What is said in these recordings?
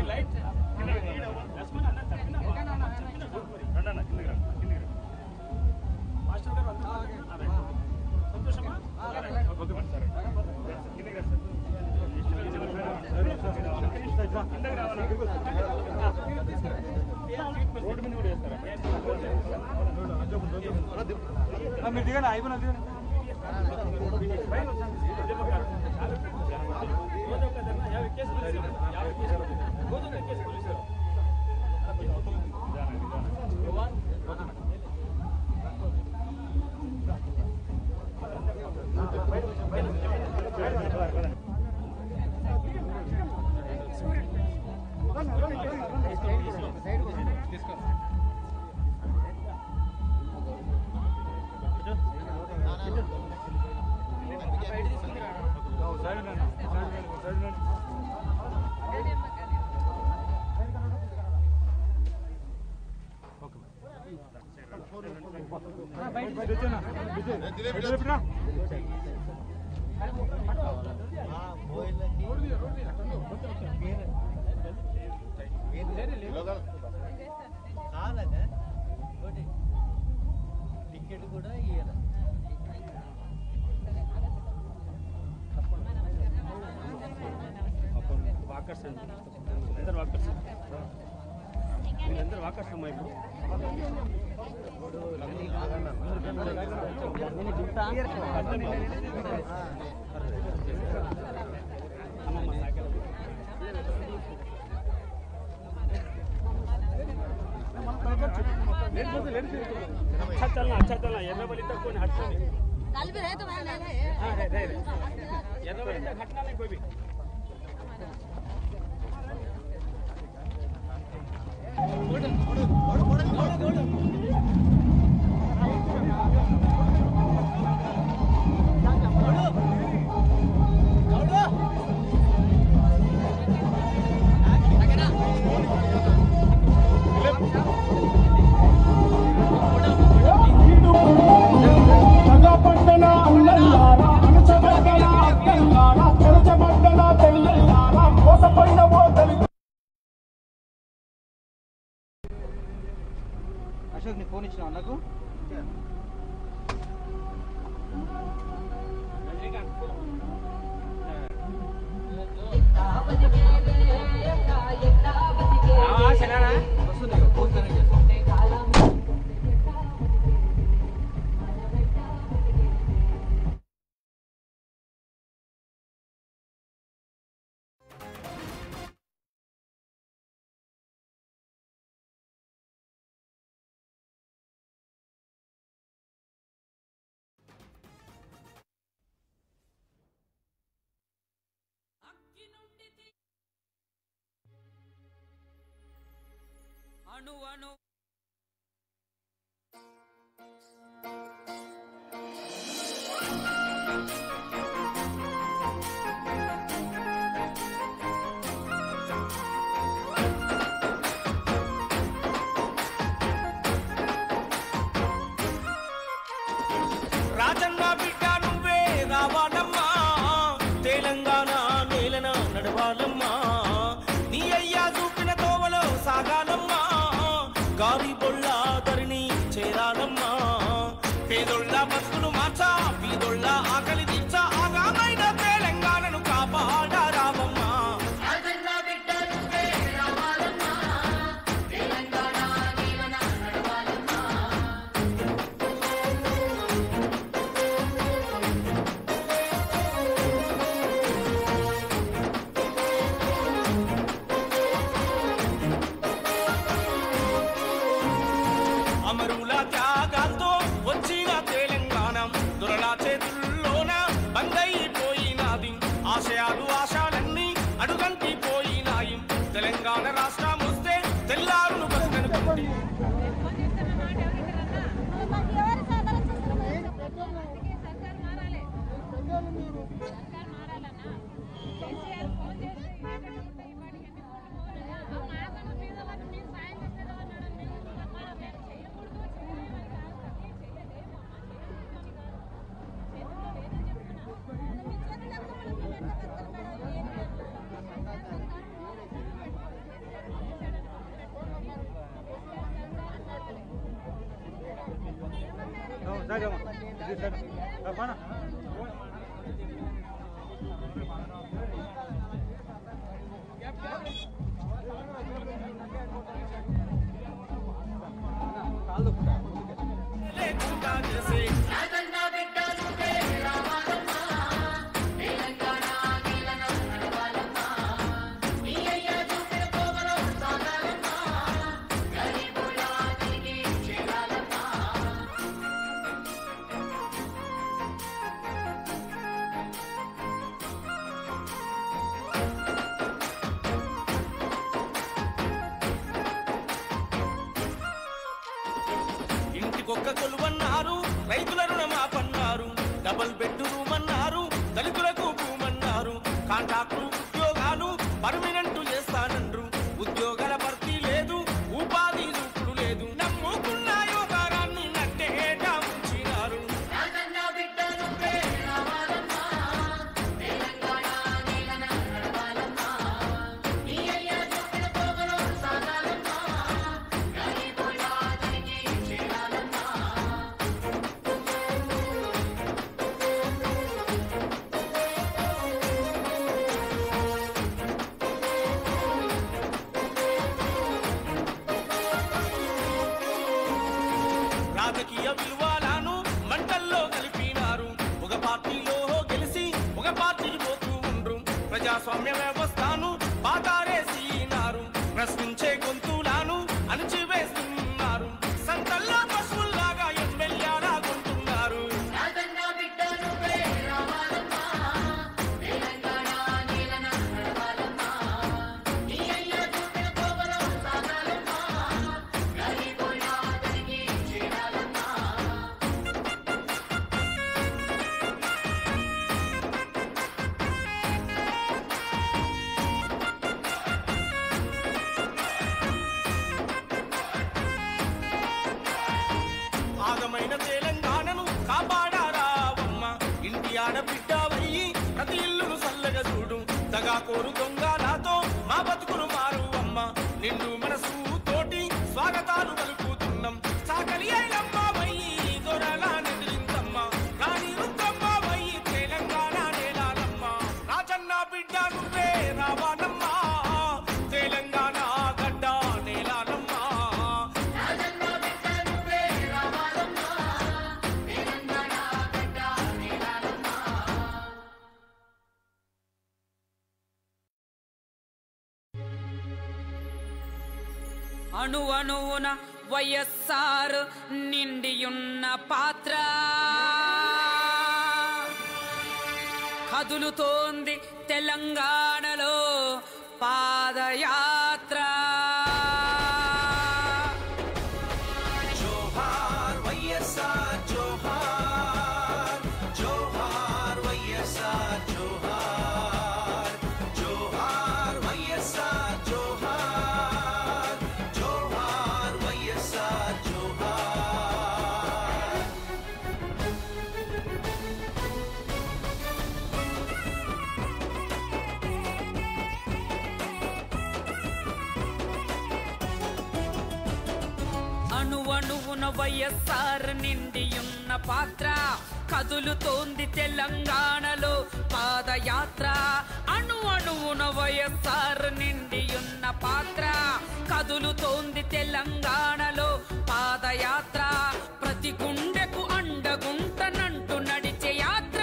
మీరు దిగండి అయిపోయినా దిగండి సైడ్ ఉండండి. సైడ్ ఉండండి. సైడ్ ఉండండి. ఓకే బయట బయట వచ్చేనా? విజయ్, బయట లేపినా? కాలదా ఒకటి టికెట్ కూడా ఇయ్యాలి వాకర్స్ అండి అందరు వాకర్స్ వీళ్ళందరూ వాకర్స్ అమ్మా ఇప్పుడు अच्छा चलना अच्छा चलना ఎర్రబలి तक कोई हटना नहीं कल भी रहे तो मैं ले हाँ रहे रहे ఎర్రబలి तक हटना नहीं कोई भी మగపట్టణ అల్లల్లారా అణచబడ్డల అక్కల్లారా చెరచబడ్డల తెల్లల్లారా మోసపోయిన ఓ దళిత అశోక్ నీ ఫోన్ ఇచ్చినావు నాకు వస్తుంది ఇక, ఫోన్ కనెక్ట్ చేస్తా. అణు అణు రాజన్న బిడ్డ నువ్వే రావాలమ్మా తెలంగాణ నేలన నడవాలమ్మా నీ అయ్యా చూపిన తోవలో సాగాలమ్మా గాలి బొళ్ళ ధరిని చేరాలమ్మా పేదొళ్ళ బతుకును మార్చా పీదొళ్ళ ఆకలి తీర్చా ఆగామైన తెలంగాణను కాపాడారావమ్మా రాజన్న బిడ్డ నువ్వే రావాలమ్మా తెలంగాణ నేలన నడవాలమ్మా లేకుండా చేసే ఇంటికొక్క కొలువన్నారు రైతుల రుణమాపన్నారు డబల్ బెడ్రూమ్ అన్నారు దళితులకు భూమన్నారు కాంట్రాక్టులు ఉద్యోగాలు పర్మినెంట్ చేస్తానండ్రు ఉద్యోగాల భర్తీ లేదు ఉపాధి చూపుడు లేదు నమ్ముకున్న యోగారాన్ని నట్టేటా ఉంచినారు రాజకీయ విలువలను మంటల్లో కలిపినారు ఒక పార్టీలో గెలిచి ఒక పార్టీకి పోతూ ఉండ్రు ప్రజాస్వామ్య వ్యవస్థను పాతారేసినారు ప్రశ్నించే గొంతులను అణిచివేస్తున్నారు సంతల్లో పశువుల్లాగా ఎమ్మెల్యేలాగుంటున్నారు ఆగమైన తెలంగాణను కాపాడారావమ్మ ఇంటి ఆడబిడ్డవయ్యి ప్రతి ఇల్లును సల్లగా చూడు దగా కోరు దొంగలతో మా బతుకులు మారు అమ్మ నిండు మనసు తోటి స్వాగతాలు పలుకుతున్నాం సాకలి అయినమ్మ వయ్యి దొరలా నిద్రించమ్మ రాణి రుక్కమ్మ వయ్యి తెలంగాణ నేలాలమ్మ రాజన్న బిడ్డ నువ్వే రావానమ్మ తెలంగాణ గడ్డ నేలాలమ్మ అణు అణువున వైఎస్ఆర్ నిండియున్న పాత్ర కదులుతోంది తెలంగాణలో పాదయాత్ర జోహార్ వైఎస్ఆర్ జోహార్ జోహార్ వైఎస్ఆర్ జోహార్ జోహార్ వైఎస్ఆర్ జోహార్ జోహార్ వైఎస్ఆర్ జోహార్ అణువణువున వైఎస్ఆర్ నిండియున్న పాత్ర కదులుతోంది తెలంగాణలో పాదయాత్ర అణు అణువున వైఎస్ఆర్ నిండియున్న పాత్ర కదులుతోంది తెలంగాణలో పాదయాత్ర ప్రతి గుండెకు అండగుంటనంటూ నడిచే యాత్ర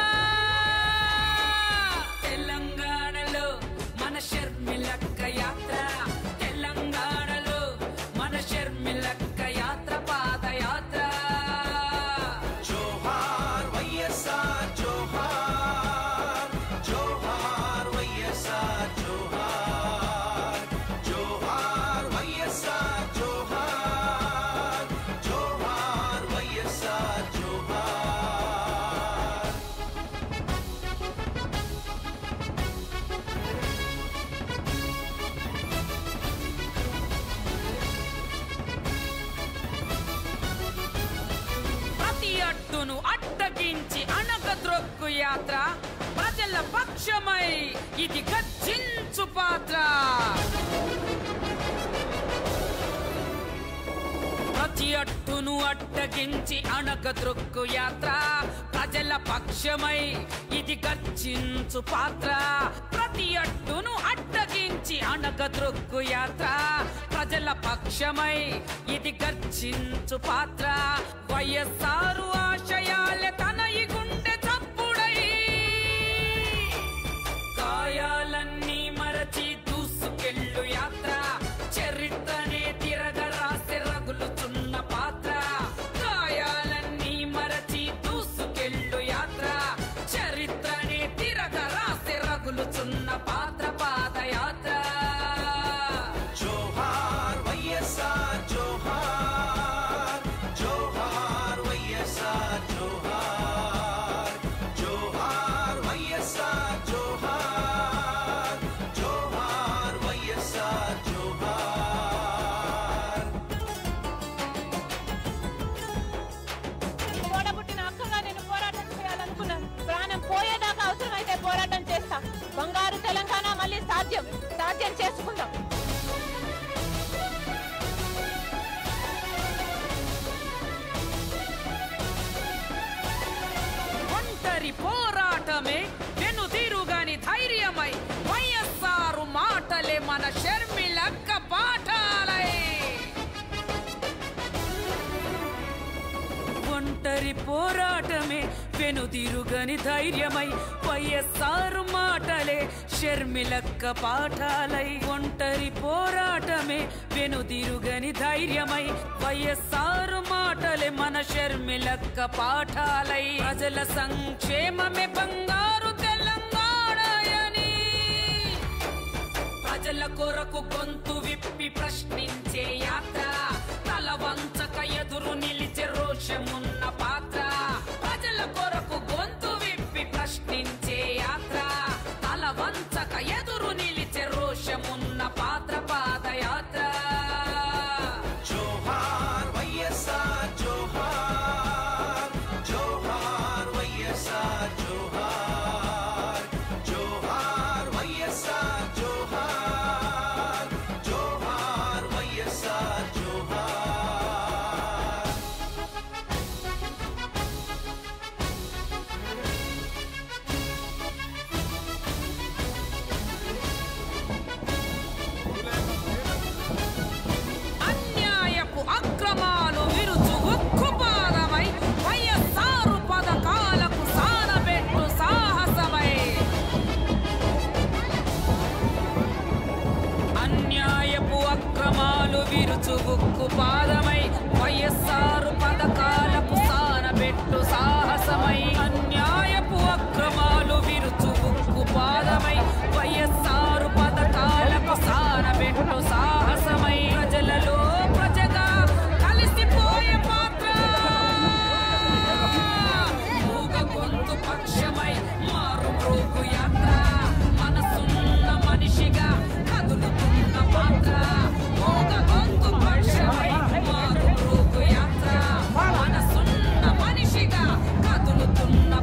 తెలంగాణలో మన షర్మిలక్క యాత్ర తెలంగాణలో మన షర్మిలక్క యాత్ర పాదయాత్ర జోహార్ వైఎస్ఆర్ జోహార్ జోహార్ వైఎస్ఆర్ జోహార్ జోహార్ వైఎస్ఆర్ జోహార్ జోహార్ వైఎస్ఆర్ జోహార్ ప్రతి అడ్డును అడ్డగించి అనగద్రొక్కు యాత్ర ప్రజల పక్షమై ఇది గర్జించు పాత్ర ప్రతి అట్టును అడ్డగించి అణగద్రొక్కు యాత్ర ప్రజల పక్షమై ఇది గర్జించు పాత్ర ప్రతి అట్టును అడ్డగించి అణగద్రొక్కు యాత్ర ప్రజల పక్షమై ఇది గర్జించు పాత్ర వైఎస్ఆరు ఆశయాలే తన ఈ గుండె చప్పుడై గాయాలన్నీ మరచి దూసుకెళ్ళు యాత్ర చరిత్రనే తిరగరాసి రగులుచున్న పాత్ర గాయాలన్నీ మరచి దూసుకెళ్ళు యాత్ర చరిత్రనే తిరగరాసి రగులుచున్న పాత్ర పాదయాత్ర జోహార్ వైఎస్ఆర్ జోహార్ జోహార్ వైఎస్ఆర్ జోహార్ జోహార్ వైఎస్ఆర్ జోహార్ జోహార్ వైఎస్ఆర్ జోహార్ తోడబుట్టిన అక్కగా నేను పోరాటం చేయాలనుకున్నాను ప్రాణం పోయేదాకా అవసరమైతే పోరాటం చేస్తా బంగారు తెలంగాణ మళ్ళీ సాధ్యం సాధ్యం చేసుకుందాం ఒంటరి పోరాటమే వెనుదిరుగని ధైర్యమై వైఎస్ఆరు మాటలే మన షర్మిలక్క పాఠాలై ఒంటరి పోరాటమే వెనుదిరుగని ధైర్యమై వైఎస్ఆర్ మాటలే షర్మిలక్క పాఠాలై ఒంటరి పోరాటమే వెనుదిరుగని ధైర్యమై వైఎస్ఆర్ మాటలే మన షర్మిలక్క పాఠాలై ప్రజల సంక్షేమమే బంగారు తెలంగాణయని ప్రజల కొరకు గొంతు విప్పి ప్రశ్నించే యాత్ర తల వంచక ఎదురు నిలిచే రోషమున్న పాత్ర ప్రజల కొరకు గొంతు విప్పి ప్రశ్నించే యాత్ర తల వంచక ఎదురు నిలిచే రోషమున్న పాత్ర పాదయాత్ర జోహార్ వైఎస్ఆర్ జోహార్ జోహార్ వైఎస్ఆర్ జోహార్ జోహార్ వైఎస్ఆర్ జోహార్ జోహార్ వైఎస్ఆర్ జోహార్ అన్యాయపు అక్రమాలు విరుచు ఉక్కుపాదమై వైఎస్ఆరు పథకాలకు సానబెట్టు సాహసమై అన్యాయపు అక్రమాలు విరుచు ఉక్కుపాదమై వైఎస్ఆరు పథకాలకు సానబెట్టు సాహసమై అన్యాయపు అక్రమాలు విరుచు ఉక్కుపాదమై వైఎస్ఆరు పథకాలకు సానబెట్టు సాహసమై ప్రజలలో ప్రజగా కలిసిపోయే పాత్ర మూగ గొంతు పక్షమై మారు మ్రోగు యాత్ర మనసున్న మనిషిగా కదులుతున్న పాత్ర మూగ గొంతు పక్షమై మారు మ్రోగు యాత్ర మనసున్న మనిషిగా కదులుతున్న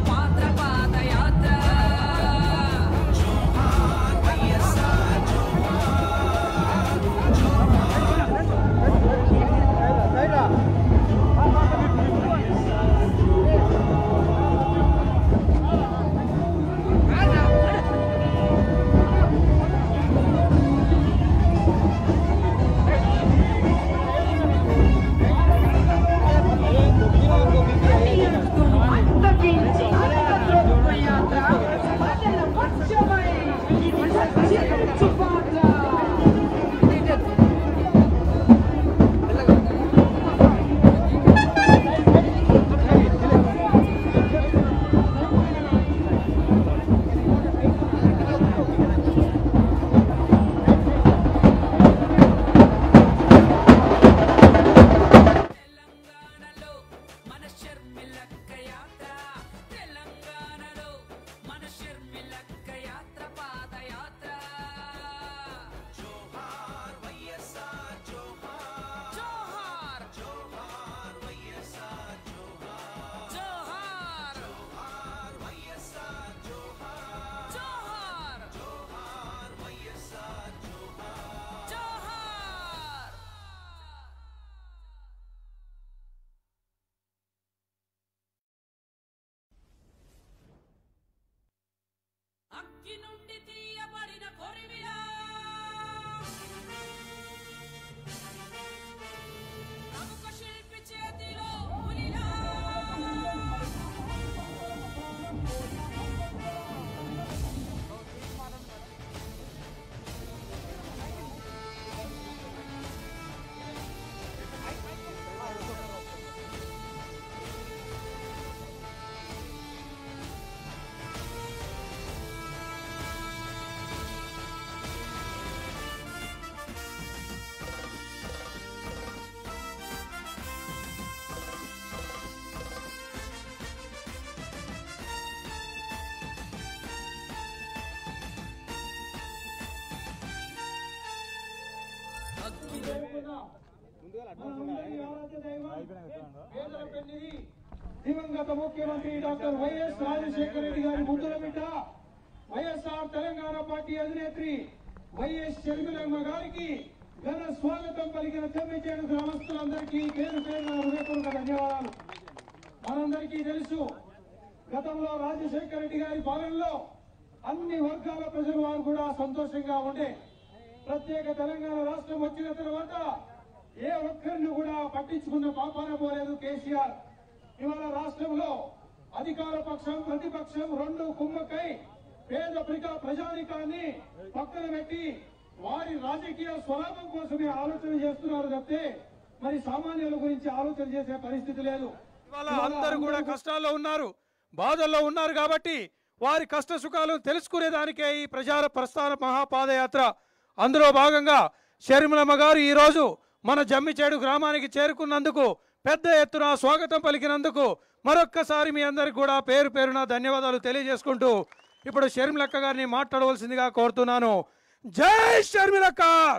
దివంగత ముఖ్యమంత్రి డాక్టర్ వైఎస్ రాజశేఖర రెడ్డి గారి ముద్దుల బిడ్డ వైఎస్ఆర్ తెలంగాణ పార్టీ అధినేత్రి వైఎస్ షర్మిలమ్మ గారికి ఘన స్వాగతం పలికిన చెమ్మిచేడు గ్రామస్తులందరికీ పేరు పేరున హృదయపూర్వక ధన్యవాదాలు మనందరికీ తెలుసు గతంలో రాజశేఖర రెడ్డి గారి పాలనలో అన్ని వర్గాల ప్రజలు వారు కూడా సంతోషంగా ఉండే ప్రత్యేక తెలంగాణ రాష్ట్రం వచ్చిన తర్వాత ఏ ఒక్కరిని కూడా పట్టించుకున్న పాపాన పోలేదు కేసీఆర్ ఇవాళ రాష్ట్రంలో అధికార పక్షం ప్రతిపక్షం రెండు కుమ్మకై పేద ప్రజా ప్రజానికాన్ని పక్కన పెట్టి వారి రాజకీయ స్వలాభం కోసమే ఆలోచన చేస్తున్నారు తప్పితే మరి సామాన్యుల గురించి ఆలోచన చేసే పరిస్థితి లేదు ఇవాళ అందరూ కూడా కష్టాల్లో ఉన్నారు బాధల్లో ఉన్నారు కాబట్టి వారి కష్ట సుఖాలను తెలుసుకునేదానికే ఈ ప్రజా ప్రస్థాన మహాపాదయాత్ర అందులో భాగంగా షర్మిలమ్మ గారు ఈరోజు మన జమ్మిచేడు గ్రామానికి చేరుకున్నందుకు పెద్ద ఎత్తున స్వాగతం పలికినందుకు మరొక్కసారి మీ అందరికి కూడా పేరు పేరున ధన్యవాదాలు తెలియజేసుకుంటూ ఇప్పుడు షర్మిలక్క గారిని మాట్లాడవలసిందిగా కోరుతున్నాను జై షర్మిలక్క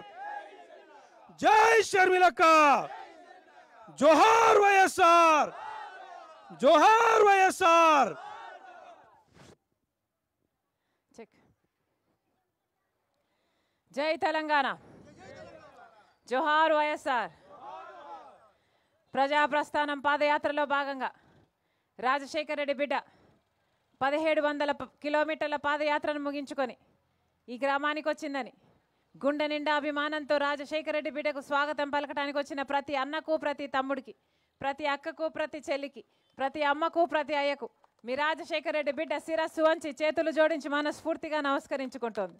జై షర్మిలక్క జోహార్ వైఎస్ఆర్ జోహార్ వైఎస్ఆర్ చెక్ జై తెలంగాణ జోహార్ వైఎస్ఆర్ ప్రజా ప్రస్థానం పాదయాత్రలో భాగంగా రాజశేఖర రెడ్డి బిడ్డ పదిహేడు వందల ప- కిలోమీటర్ల పాదయాత్రను ముగించుకొని ఈ గ్రామానికి వచ్చిందని గుండె నిండా అభిమానంతో రాజశేఖర రెడ్డి బిడ్డకు స్వాగతం పలకడానికి వచ్చిన ప్రతి అన్నకు ప్రతి తమ్ముడికి ప్రతి అక్కకు ప్రతి చెల్లికి ప్రతి అమ్మకు ప్రతి అయ్యకు మీ రాజశేఖర రెడ్డి బిడ్డ శిరస్సు వంచి చేతులు జోడించి మనస్ఫూర్తిగా నమస్కరించుకుంటోంది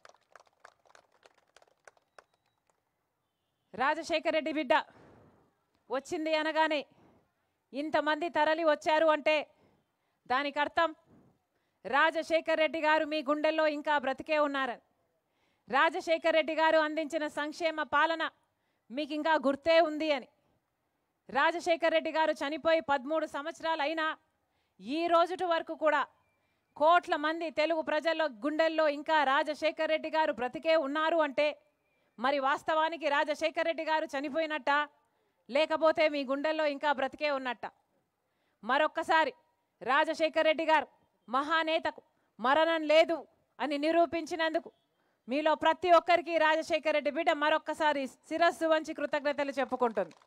రాజశేఖర రెడ్డి బిడ్డ వచ్చింది అనగానే ఇంతమంది తరలి వచ్చారు అంటే దానికి అర్థం రాజశేఖర్ రెడ్డి గారు మీ గుండెల్లో ఇంకా బ్రతికే ఉన్నారని రాజశేఖర్ రెడ్డి గారు అందించిన సంక్షేమ పాలన మీకు ఇంకా గుర్తే ఉంది అని రాజశేఖర్ రెడ్డి గారు చనిపోయి పదమూడు సంవత్సరాలు అయినా ఈ రోజుటి వరకు కూడా కోట్ల మంది తెలుగు ప్రజల్లో గుండెల్లో ఇంకా రాజశేఖర్ రెడ్డి గారు బ్రతికే ఉన్నారు అంటే మరి వాస్తవానికి రాజశేఖర్ రెడ్డి గారు చనిపోయినట్ట లేకపోతే మీ గుండెల్లో ఇంకా బ్రతికే ఉన్నట్ట మరొక్కసారి రాజశేఖర్ రెడ్డి గారు మహానేతకు మరణం లేదు అని నిరూపించినందుకు మీలో ప్రతి ఒక్కరికి రాజశేఖర్ రెడ్డి బిడ్డ మరొక్కసారి శిరస్సు వంచి కృతజ్ఞతలు చెప్పుకుంటుంది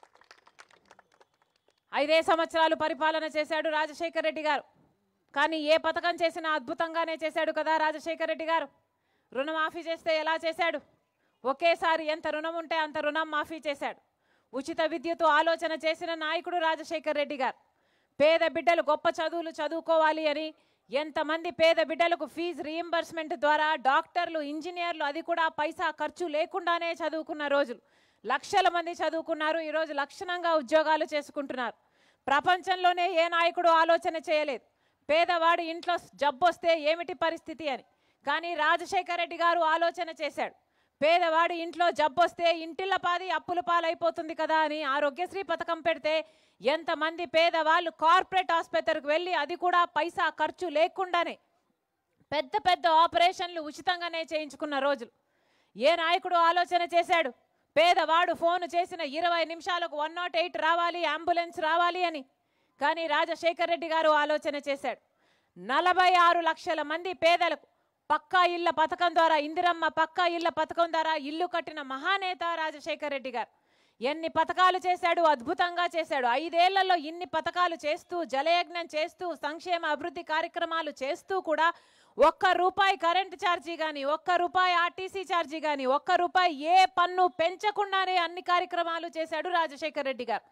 ఐదే సంవత్సరాలు పరిపాలన చేశాడు రాజశేఖర్ రెడ్డి గారు కానీ ఏ పథకం చేసినా అద్భుతంగానే చేశాడు కదా రాజశేఖర్ రెడ్డి గారు రుణమాఫీ చేస్తే ఎలా చేశాడు ఒకేసారి ఎంత రుణం ఉంటే అంత రుణం మాఫీ చేశాడు ఉచిత విద్యుత్ ఆలోచన చేసిన నాయకుడు రాజశేఖర్ రెడ్డి గారు పేద బిడ్డలు గొప్ప చదువులు చదువుకోవాలి అని ఎంతమంది పేద బిడ్డలకు ఫీజు రీయింబర్స్మెంట్ ద్వారా డాక్టర్లు ఇంజనీర్లు అది కూడా పైసా ఖర్చు లేకుండానే చదువుకున్న రోజులు లక్షల మంది చదువుకున్నారు ఈరోజు లక్షణంగా ఉద్యోగాలు చేసుకుంటున్నారు ప్రపంచంలోనే ఏ నాయకుడు ఆలోచన చేయలేదు పేదవాడు ఇంట్లో జబ్బొస్తే ఏమిటి పరిస్థితి అని కానీ రాజశేఖర రెడ్డి గారు ఆలోచన చేశాడు పేదవాడు ఇంట్లో జబ్బొస్తే ఇంటిళ్ళ పాది అప్పుల పాలైపోతుంది కదా అని ఆరోగ్యశ్రీ పథకం పెడితే ఎంతమంది పేదవాళ్ళు కార్పొరేట్ ఆసుపత్రికి వెళ్ళి అది కూడా పైసా ఖర్చు లేకుండానే పెద్ద పెద్ద ఆపరేషన్లు ఉచితంగానే చేయించుకున్న రోజులు ఏ నాయకుడు ఆలోచన చేశాడు పేదవాడు ఫోన్ చేసిన ఇరవై నిమిషాలకు వన్ నాట్ ఎయిట్ రావాలి అంబులెన్స్ రావాలి అని కానీ రాజశేఖర్ రెడ్డి గారు ఆలోచన చేశాడు నలభై ఆరు లక్షల మంది పేదలకు పక్కా ఇళ్ల పథకం ద్వారా ఇందిరమ్మ పక్కా ఇళ్ల పథకం ద్వారా ఇల్లు కట్టిన మహానేత రాజశేఖర్ రెడ్డి గారు ఎన్ని పథకాలు చేశాడు అద్భుతంగా చేశాడు ఐదేళ్లలో ఇన్ని పథకాలు చేస్తూ జలయజ్ఞం చేస్తూ సంక్షేమ అభివృద్ధి కార్యక్రమాలు చేస్తూ కూడా ఒక్క రూపాయి కరెంటు ఛార్జీ కానీ ఒక్క రూపాయి ఆర్టీసీ ఛార్జీ కానీ ఒక్క రూపాయి ఏ పన్ను పెంచకుండానే అన్ని కార్యక్రమాలు చేశాడు రాజశేఖర్ రెడ్డి గారు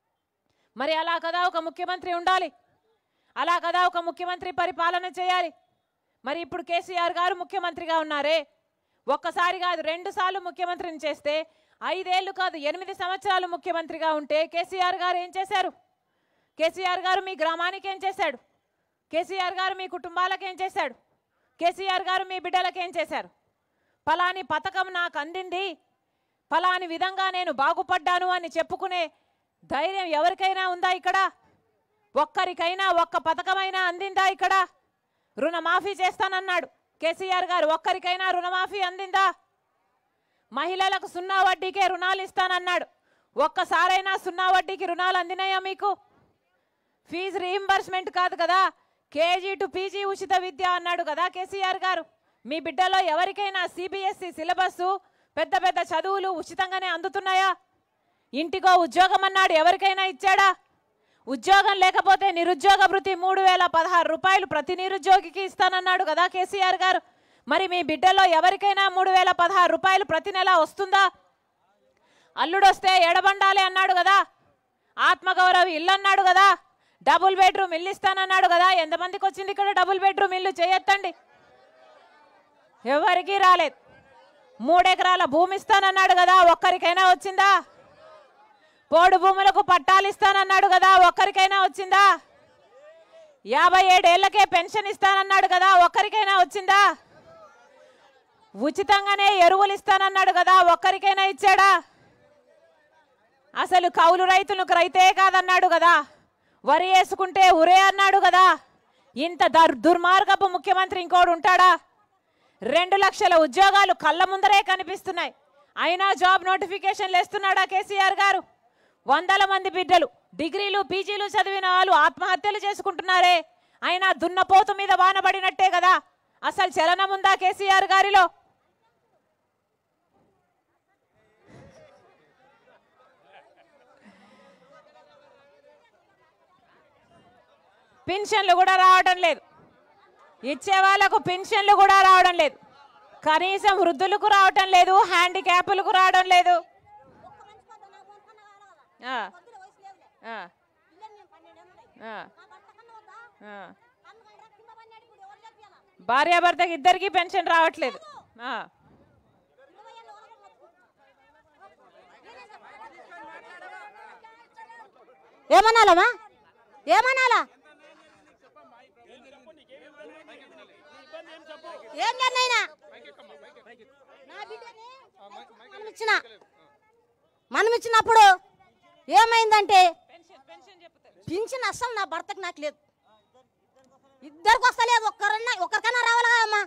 మరి అలా కదా ఒక ముఖ్యమంత్రి ఉండాలి అలా కదా ఒక ముఖ్యమంత్రి పరిపాలన చేయాలి మరి ఇప్పుడు కేసీఆర్ గారు ముఖ్యమంత్రిగా ఉన్నారే ఒక్కసారి కాదు రెండు సార్లు ముఖ్యమంత్రిని చేస్తే ఐదేళ్లు కాదు ఎనిమిది సంవత్సరాలు ముఖ్యమంత్రిగా ఉంటే కేసీఆర్ గారు ఏం చేశారు కేసీఆర్ గారు మీ గ్రామానికి ఏం చేశాడు కేసీఆర్ గారు మీ కుటుంబాలకు ఏం చేశాడు కేసీఆర్ గారు మీ బిడ్డలకు ఏం చేశారు ఫలాని పథకం నాకు అందింది ఫలాని విధంగా నేను బాగుపడ్డాను అని చెప్పుకునే ధైర్యం ఎవరికైనా ఉందా ఇక్కడ ఒక్కరికైనా ఒక్క పథకమైనా అందిందా ఇక్కడ రుణమాఫీ చేస్తానన్నాడు కేసీఆర్ గారు ఒక్కరికైనా రుణమాఫీ అందిందా మహిళలకు సున్నా వడ్డీకే రుణాలు ఇస్తానన్నాడు ఒక్కసారైనా సున్నా వడ్డీకి రుణాలు అందినాయా మీకు ఫీజు రీయింబర్స్మెంట్ కాదు కదా కేజీ టు పీజీ ఉచిత విద్య అన్నాడు కదా కేసీఆర్ గారు మీ బిడ్డలో ఎవరికైనా సిబిఎస్ఈ సిలబస్ పెద్ద పెద్ద చదువులు ఉచితంగానే అందుతున్నాయా ఇంటికో ఉద్యోగం అన్నాడు ఎవరికైనా ఇచ్చాడా ఉద్యోగం లేకపోతే నిరుద్యోగ భృతి మూడు వేల పదహారు రూపాయలు ప్రతి నిరుద్యోగికి ఇస్తానన్నాడు కదా కేసీఆర్ గారు మరి మీ బిడ్డలో ఎవరికైనా మూడు వేల పదహారు రూపాయలు ప్రతి నెల వస్తుందా అల్లుడొస్తే ఎడబండాలి అన్నాడు కదా ఆత్మగౌరవ ఇల్లు అన్నాడు కదా డబుల్ బెడ్రూమ్ ఇల్లు ఇస్తానన్నాడు కదా ఎంతమందికి వచ్చింది ఇక్కడ డబుల్ బెడ్రూమ్ ఇల్లు చేయొత్తండి ఎవరికి రాలేదు మూడెకరాల భూమి ఇస్తానన్నాడు కదా ఒక్కరికైనా వచ్చిందా పోడు భూములకు పట్టాలు ఇస్తానన్నాడు కదా ఒక్కరికైనా వచ్చిందా యాభై ఏడేళ్లకే పెన్షన్ ఇస్తానన్నాడు కదా ఒక్కరికైనా వచ్చిందా ఉచితంగానే ఎరువులు ఇస్తానన్నాడు కదా ఒక్కరికైనా ఇచ్చాడా అసలు కౌలు రైతులకు రైతే కాదన్నాడు కదా వరి వేసుకుంటే ఉరే అన్నాడు కదా ఇంత దర్ దుర్మార్గపు ముఖ్యమంత్రి ఇంకోడు ఉంటాడా రెండు లక్షల ఉద్యోగాలు కళ్ళ ముందరే కనిపిస్తున్నాయి అయినా జాబ్ నోటిఫికేషన్లు వేస్తున్నాడా కేసీఆర్ గారు వందల మంది బిడ్డలు డిగ్రీలు పీజీలు చదివిన వాళ్ళు ఆత్మహత్యలు చేసుకుంటున్నారే అయినా దున్నపోతు మీద వానబడినట్టే కదా అసలు చలనం ఉందా కేసీఆర్ గారిలో పెన్షన్లు కూడా రావడం లేదు ఇచ్చే వాళ్ళకు పెన్షన్లు కూడా రావడం లేదు కనీసం వృద్ధులకు రావటం లేదు హ్యాండిక్యాప్లకు రావడం లేదు ఆ, ఆ, ఆ, ఆ. భార్యాభర్తకి ఇద్దరికి పెన్షన్ రావట్లేదు ఆ. ఏమనాలమ్మా ఏమనాలా ఏం చేయాలైనా నా బిడ్డని మనం ఇచ్చిన మనం ఇచ్చినప్పుడు ఏమైందంటే పింఛన్ అస్సలు నా భర్తకు నాకు లేదు ఇద్దరికి వస్తలేదు ఒక్కరన్నా ఒక్కరికన్నా రావాలి కదమ్మా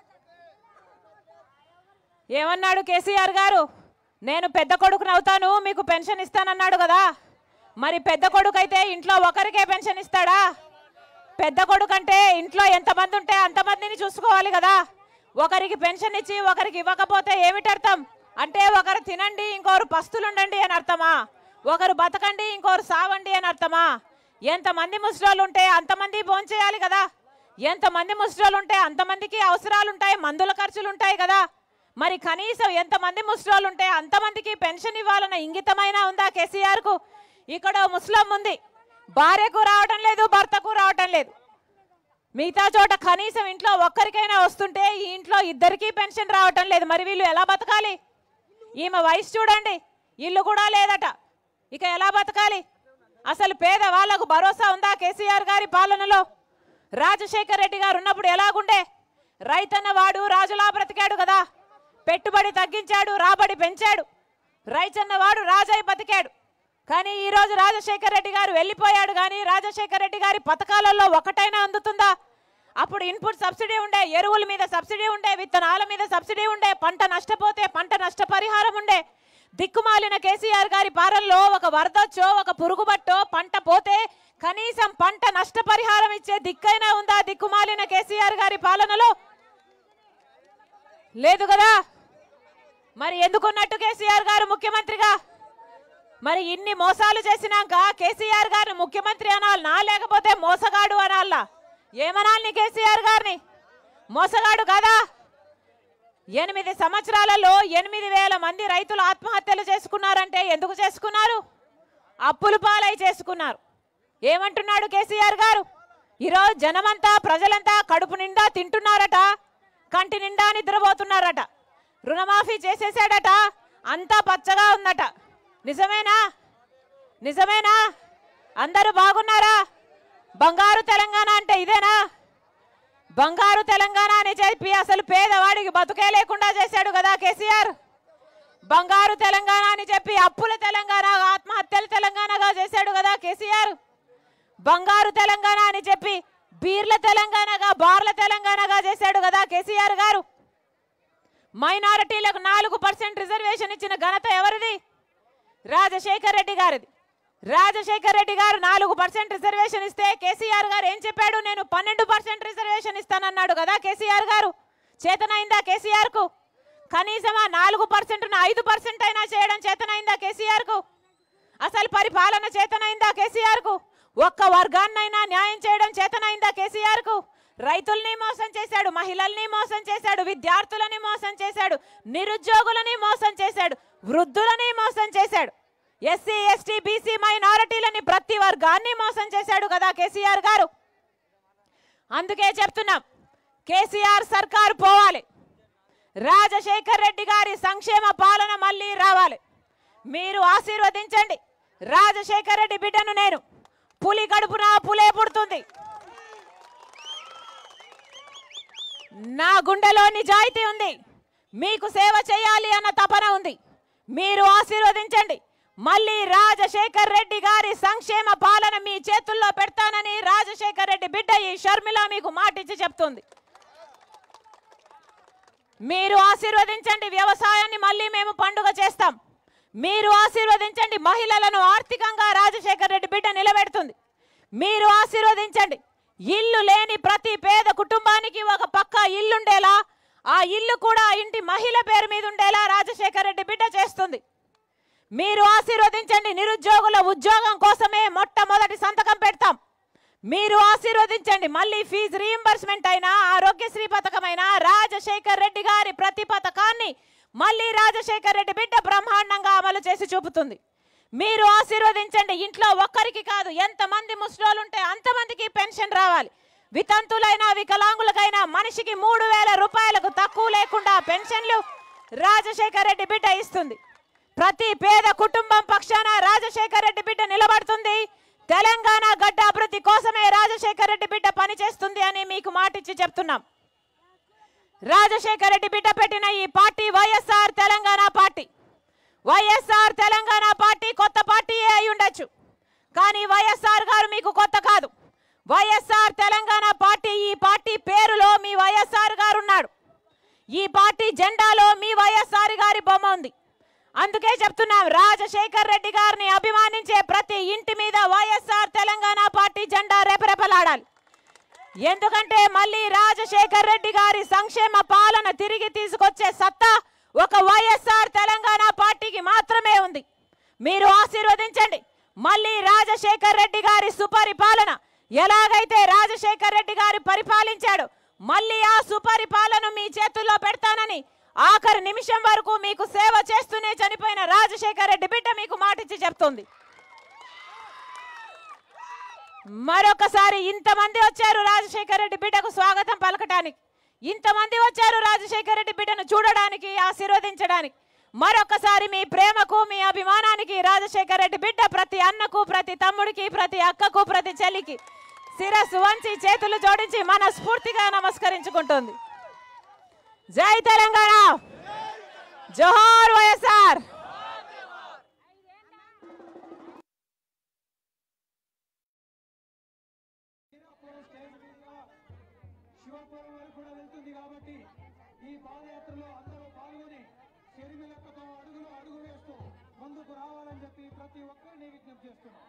ఏమన్నాడు కేసీఆర్ గారు నేను పెద్ద కొడుకుని అవుతాను మీకు పెన్షన్ ఇస్తానన్నాడు కదా మరి పెద్ద కొడుకు అయితే ఇంట్లో ఒకరికే పెన్షన్ ఇస్తాడా పెద్ద కొడుకు అంటే ఇంట్లో ఎంతమంది ఉంటే అంతమందిని చూసుకోవాలి కదా ఒకరికి పెన్షన్ ఇచ్చి ఒకరికి ఇవ్వకపోతే ఏమిటి అర్థం అంటే ఒకరు తినండి ఇంకొకరు పస్తులుండండి అని అర్థమా ఒకరు బతకండి ఇంకొకరు సావండి అని అర్థమా ఎంతమంది ముసలోళ్ళు ఉంటే అంతమంది భోంచేయాలి కదా ఎంతమంది ముసలోళ్ళు ఉంటే అంతమందికి అవసరాలు ఉంటాయి మందుల ఖర్చులు ఉంటాయి కదా మరి కనీసం ఎంతమంది ముసలోళ్ళు ఉంటే అంతమందికి పెన్షన్ ఇవ్వాలన్న ఇంగితమైనా ఉందా కేసీఆర్ కు ఇక్కడ ఓ ముస్లిం ఉంది భార్యకు రావటం లేదు భర్తకు రావటం లేదు మిగతా చోట కనీసం ఇంట్లో ఒక్కరికైనా వస్తుంటే ఈ ఇంట్లో ఇద్దరికీ పెన్షన్ రావటం లేదు మరి వీళ్ళు ఎలా బతకాలి ఈమె వయసు చూడండి ఇల్లు కూడా లేదట ఇక ఎలా బతకాలి అసలు పేద వాళ్లకు భరోసా ఉందా కేసీఆర్ గారి పాలనలో రాజశేఖర్ రెడ్డి గారు ఉన్నప్పుడు ఎలాగుండే రైతన్న వాడు రాజులా బ్రతికాడు కదా పెట్టుబడి తగ్గించాడు రాబడి పెంచాడు రైతన్న వాడు రాజై బతికాడు కానీ ఈ రోజు రాజశేఖర్ రెడ్డి గారు వెళ్ళిపోయాడు కానీ రాజశేఖర్ రెడ్డి గారి పథకాలలో ఒకటైనా అందుతుందా అప్పుడు ఇన్పుట్ సబ్సిడీ ఉండే ఎరువుల మీద సబ్సిడీ ఉండే విత్తనాల మీద సబ్సిడీ ఉండే పంట నష్టపోతే పంట నష్టపరిహారం ఉండే దిక్కుమాలిన కేసీఆర్ గారి పాలనలో ఒక వరదొచ్చో ఒక పురుగుబట్టో పంట పోతే కనీసం పంట నష్టపరిహారం ఇచ్చే దిక్కైనా ఉందా దిక్కుమాలిన కేసీఆర్ గారి పాలనలో లేదు కదా మరి ఎందుకున్నట్టు కేసీఆర్ గారు ముఖ్యమంత్రిగా మరి ఇన్ని మోసాలు చేసినాక కేసీఆర్ గారిని ముఖ్యమంత్రి అనాలనా లేకపోతే మోసగాడు అనాలనా ఏమనాలి కేసీఆర్ గారిని మోసగాడు కదా ఎనిమిది సంవత్సరాలలో ఎనిమిది వేల మంది రైతులు ఆత్మహత్యలు చేసుకున్నారంటే ఎందుకు చేసుకున్నారు అప్పులు పాలై చేసుకున్నారు ఏమంటున్నాడు కేసీఆర్ గారు ఈరోజు జనమంతా ప్రజలంతా కడుపు నిండా తింటున్నారట కంటి నిండా నిద్రపోతున్నారట రుణమాఫీ చేసేసాడట అంతా పచ్చగా ఉందట నిజమేనా నిజమేనా అందరూ బాగున్నారా బంగారు తెలంగాణ అంటే ఇదేనా బంగారు తెలంగాణ అని చెప్పి అసలు పేదవాడికి బతుకే లేకుండా చేశాడు కదా కేసీఆర్ బంగారు తెలంగాణ అని చెప్పి అప్పుల తెలంగాణ ఆత్మహత్యల తెలంగాణగా చేశాడు కదా కేసీఆర్ బంగారు తెలంగాణ అని చెప్పి బీర్ల తెలంగాణగా బార్ల తెలంగాణగా చేశాడు కదా కేసీఆర్ గారు మైనారిటీలకు నాలుగు పర్సెంట్ రిజర్వేషన్ ఇచ్చిన ఘనత ఎవరిది రాజశేఖర్ రెడ్డి గారిది రాజశేఖర్ రెడ్డి గారు నాలుగు పర్సెంట్ రిజర్వేషన్ ఇస్తే కేసీఆర్ గారు ఏం చెప్పాడు నేను పన్నెండు పర్సెంట్ రిజర్వేషన్ ఇస్తానన్నాడు కదా కేసీఆర్ గారు చేతనైందా కేసీఆర్ కు కనీసం ఆ నాలుగు పర్సెంట్ ఐదు పర్సెంట్ అయినా చేయడం చేతనైందా కేసీఆర్ కు అసలు పరిపాలన చేతనైందా కేసీఆర్ కు ఒక్క వర్గాన్నైనా న్యాయం చేయడం చేతనైందా కేసీఆర్ కు రైతుల్ని మోసం చేశాడు మహిళల్ని మోసం చేశాడు విద్యార్థులని మోసం చేశాడు నిరుద్యోగులని మోసం చేశాడు వృద్ధులని మోసం చేశాడు ఎస్సీ ఎస్టీ బీసీ మైనారిటీలని ప్రతి వర్గాన్ని మోసం చేశాడు కదా కేసీఆర్ గారు అందుకే చెప్తున్నాం కేసీఆర్ సర్కారు పోవాలి రాజశేఖర్ రెడ్డి గారి సంక్షేమ పాలన మళ్ళీ రావాలి మీరు ఆశీర్వదించండి రాజశేఖర్ రెడ్డి బిడ్డను నేను పులి కడుపున పులే పుడుతుంది నా గుండెలో నిజాయితీ ఉంది మీకు సేవ చేయాలి అన్న తపన ఉంది మీరు ఆశీర్వదించండి మళ్ళీ రాజశేఖర్ రెడ్డి గారి సంక్షేమ పాలన మీ చేతుల్లో పెడతానని రాజశేఖర్ రెడ్డి బిడ్డ ఈ షర్మిల మీకు మాటిచ్చి చెప్తుంది మీరు ఆశీర్వదించండి వ్యవసాయాన్ని మళ్ళీ మేము పండుగ చేస్తాం మీరు ఆశీర్వదించండి మహిళలను ఆర్థికంగా రాజశేఖర్ రెడ్డి బిడ్డ నిలబెడుతుంది మీరు ఆశీర్వదించండి ఇల్లు లేని ప్రతి పేద కుటుంబానికి ఒక పక్క ఇల్లుండేలా ఆ ఇల్లు కూడా ఆ ఇంటి మహిళ పేరు మీద ఉండేలా రాజశేఖర్ రెడ్డి బిడ్డ చేస్తుంది మీరు ఆశీర్వదించండి నిరుద్యోగుల ఉద్యోగం కోసమే మొట్టమొదటి సంతకం పెడతాం మీరు ఆశీర్వదించండి మళ్ళీ ఫీజు రీయింబర్స్మెంట్ అయినా ఆరోగ్యశ్రీ పథకమైనా రాజశేఖర్ రెడ్డి గారి ప్రతి పథకాన్ని మళ్ళీ రాజశేఖర్ రెడ్డి బిడ్డ బ్రహ్మాండంగా అమలు చేసి చూపుతుంది మీరు ఆశీర్వదించండి ఇంట్లో ఒక్కరికి కాదు ఎంతమంది ముసలోళ్ళు ఉంటే అంతమందికి పెన్షన్ రావాలి వితంతులైనా వికలాంగులకైనా మనిషికి మూడు వేల రూపాయలకు తక్కువ లేకుండా పెన్షన్లు రాజశేఖర్ రెడ్డి బిడ్డ ఇస్తుంది ప్రతి పేద కుటుంబం పక్షాన రాజశేఖర్ రెడ్డి బిడ్డ నిలబడుతుంది తెలంగాణ గడ్డ అభివృద్ధి కోసమే రాజశేఖర్ రెడ్డి బిడ్డ పనిచేస్తుంది అని మీకు మాటిచ్చి చెప్తున్నాం రాజశేఖర్ రెడ్డి బిడ్డ పెట్టిన ఈ party YSR Telangana party YSR Telangana party కొత్త పార్టీయే అయి ఉండొచ్చు కానీ వైఎస్ఆర్ గారు మీకు కొత్త కాదు వైఎస్ఆర్ తెలంగాణ పార్టీ ఈ పార్టీ పేరులో మీ వైఎస్ఆర్ గారు ఉన్నాడు ఈ పార్టీ జెండాలో మీ వైఎస్ఆర్ గారి బొమ్మ ఉంది అందుకే చెప్తున్నాం రాజశేఖర్ రెడ్డి గారిని అభిమానించే ప్రతి ఇంటి మీద వైఎస్ఆర్ తెలంగాణ పార్టీ జెండా రెపరెపలాడాలి ఎందుకంటే మళ్ళీ రాజశేఖర్ రెడ్డి గారి సంక్షేమ పాలన తిరిగి తీసుకొచ్చే సత్తా ఒక వైఎస్ఆర్ తెలంగాణ పార్టీకి మాత్రమే ఉంది మీరు ఆశీర్వదించండి మళ్ళీ రాజశేఖర్ రెడ్డి గారి సుపరిపాలన ఎలాగైతే రాజశేఖర్ రెడ్డి గారు పరిపాలించాడు మళ్ళీ ఆ సుపరిపాలన మీ చేతుల్లో పెడతానని ఆఖరి నిమిషం వరకు మీకు సేవ చేస్తూనే చనిపోయిన రాజశేఖర్ రెడ్డి బిడ్డ మీకు మాటిచ్చి చెప్తుంది మరొకసారి ఇంతమంది వచ్చారు రాజశేఖర రెడ్డి బిడ్డకు స్వాగతం పలకటానికి ఇంతమంది వచ్చారు రాజశేఖర రెడ్డి బిడ్డను చూడడానికి ఆశీర్వదించడానికి మరొకసారి మీ ప్రేమకు మీ అభిమానానికి రాజశేఖర రెడ్డి బిడ్డ ప్రతి అన్నకు ప్రతి తమ్ముడికి ప్రతి అక్కకు ప్రతి చెల్లికి శిరస్సు వంచి చేతులు జోడించి మనస్ఫూర్తిగా నమస్కరించుకుంటుంది జై తెలంగాణ జోహార్ వైఎస్ఆర్ శివపురం వరకు కూడా వెళ్తుంది కాబట్టి ఈ పాదయాత్రలో అందరూ పాల్గొని చెరిమిలక్కతో అడుగులు అడుగు వేస్తూ ముందుకు రావాలని చెప్పి ప్రతి ఒక్కరిని విజ్ఞప్తి చేస్తున్నాం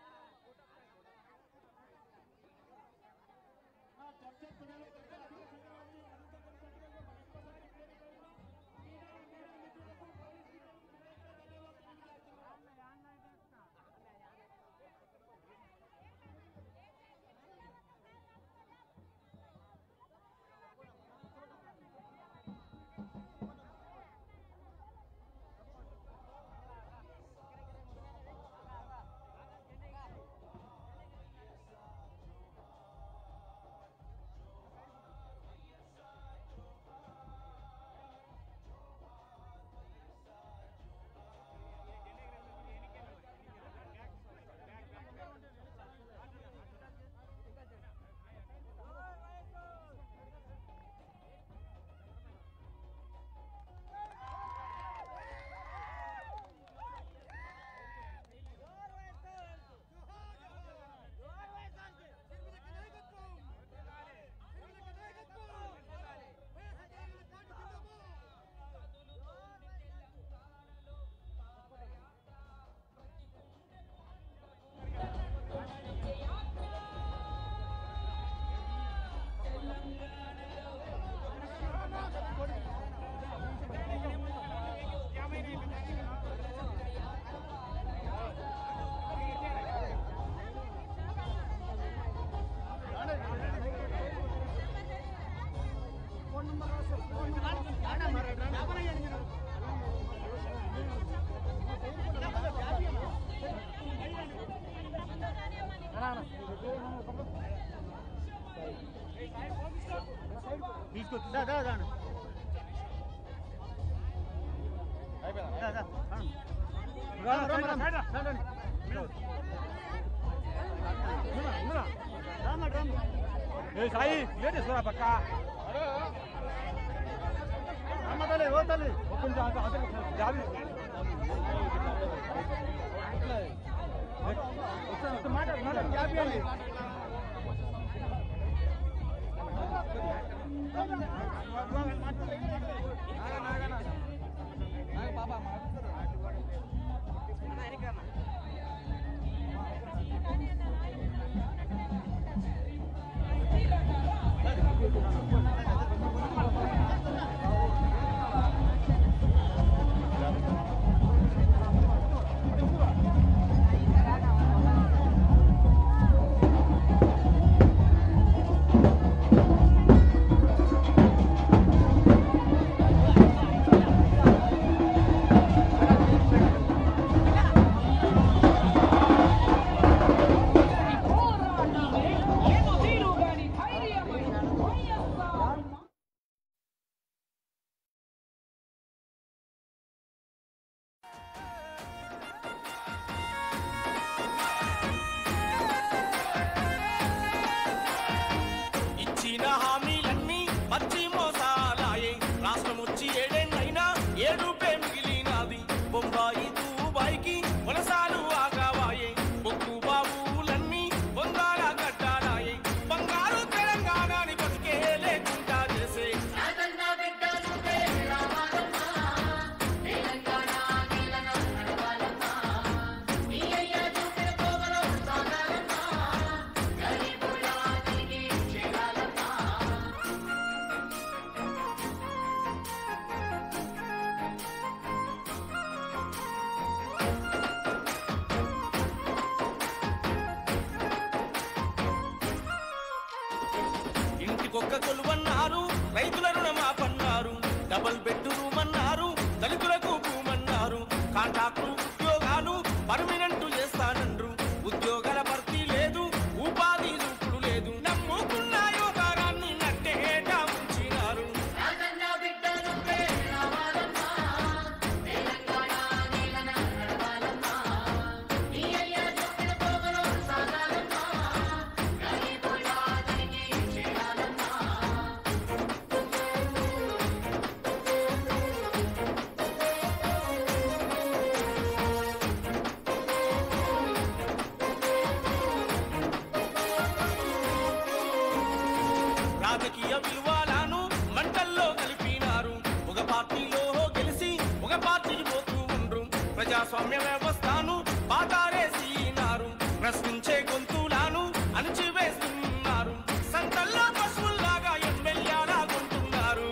సాయి లేట్ చేసుకురా పక్క అమ్మతలే ఓ తల్లి జాబి మాట మాట జాబి అండి ఇచ్చిన హామీలన్నీ పచ్చి మోసాలాయే రాష్ట్రం వచ్చి ఏడేళ్ళైనా ఏడుపే మిగిలినది బొంబాయి దుబాయ్కి వలసాలు ఆగావాయే బొగ్గు బాబులన్నీ బొంగాల కట్టాలాయే బంగారు తెలంగాణని బతికే లేకుండా చేసే ఇంటికొక్క కొలువన్నారు రైతుల రుణమాపన్నారు డబల్ బెడ్రూమ్ అన్నారు దళితులకు భూమన్నారు కాంట్రాక్టులు ఉద్యోగాలు పర్మినెంట్ చేస్తానండ్రు ఉద్యోగాల భర్తీ లేదు ఉపాధి చూపుడు లేదు నమ్ముకున్న యువతరాన్ని నట్టేట ఉంచినారు రాజకీయ విలువలను మంటల్లో కలిపినారు ఒక పార్టీలో గెలిచి ఒక పార్టీకి పోతూ ఉండ్రు ప్రజాస్వామ్య వ్యవస్థను పాతారేసినారు ప్రశ్నించే గొంతులను అణిచివేస్తున్నారు సంతల్లో పశువుల్లాగా ఎమ్మెల్యేలాగుంటున్నారు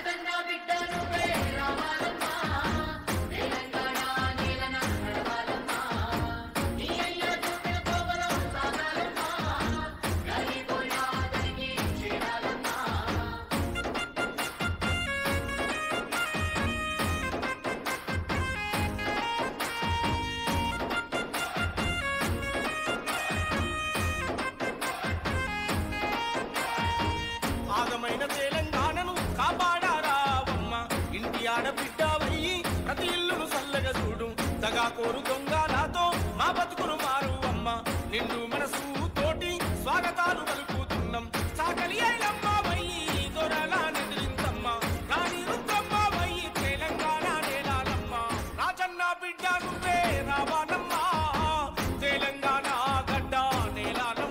ఆగమైన తెలంగాణను కాపాడారావమ్మ ఇంటి ఆడబిడ్డ వయ్యి ప్రతి ఇల్లును సల్లగా చూడు దగా కోరు దొంగలతో మా బతుకును మారు అమ్మ నిండు మనసు తోటి స్వాగతాలు పలుకుతున్నాం సాకలి అయినమ్మ వయ్యి దొరగా నిద్రించమ్మ రాణి రుద్రమ్మ వయ్యి తెలంగాణ నేలాలమ్మ రాజన్న బిడ్డ నువ్వే రావాలమ్మ తెలంగాణ గడ్డ నేలాలమ్మ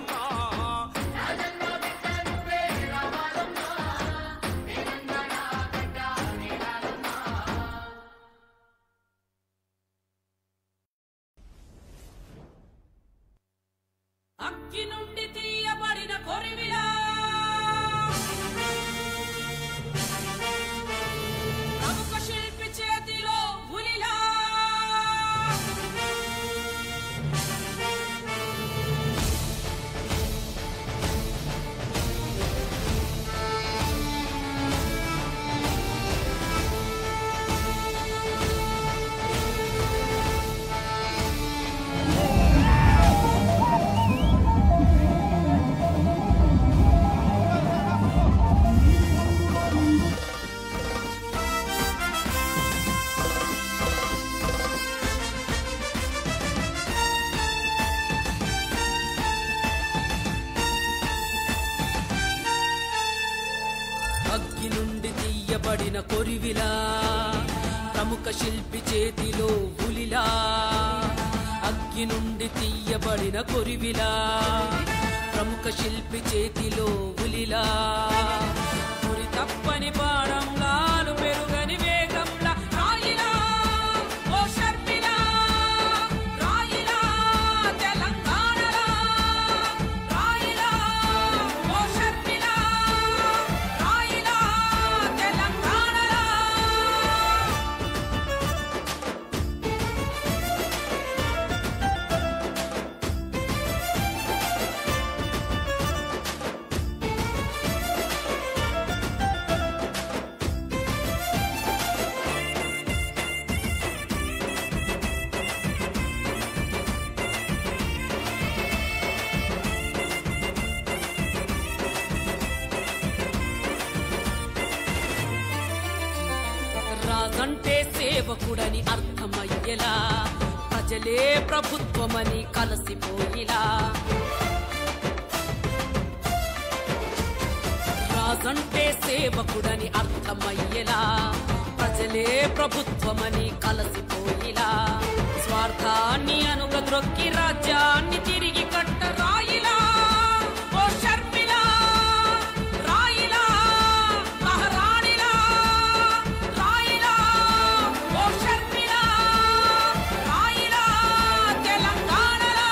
అక్కి నుండి తీయబడిన కో తీయబడిన కొరివిలా ప్రముఖ శిల్పి చేతిలో ఉలిలా అగ్గి నుండి తీయబడిన కొరివిలా ప్రముఖ శిల్పి చేతిలో ఉలిలా గురి తప్పని బాణంలాలు పెరుగని వేగంలా రాయిలా ఓ షర్మిలా రాయిలా తెలంగాణలా రాయిలా ఓ షర్మిలా రాయిలా తెలంగాణలా రాజంటే సేవకుడని అర్థమయ్యేలా ప్రజలే ప్రభుత్వమని కలసిపోయిలా రాజంటే సేవకుడని అర్థమయ్యేలా ప్రజలే ప్రభుత్వమని కలసిపోయిలా స్వార్థాన్ని అనుగద్రొక్కి రాజ్యాన్ని తిరిగి కట్ట రాయిలా ఓ షర్మిలా రాయిలా మహారాణిలా రాయిలా ఓ షర్మిలా రాయిలా తెలంగాణలా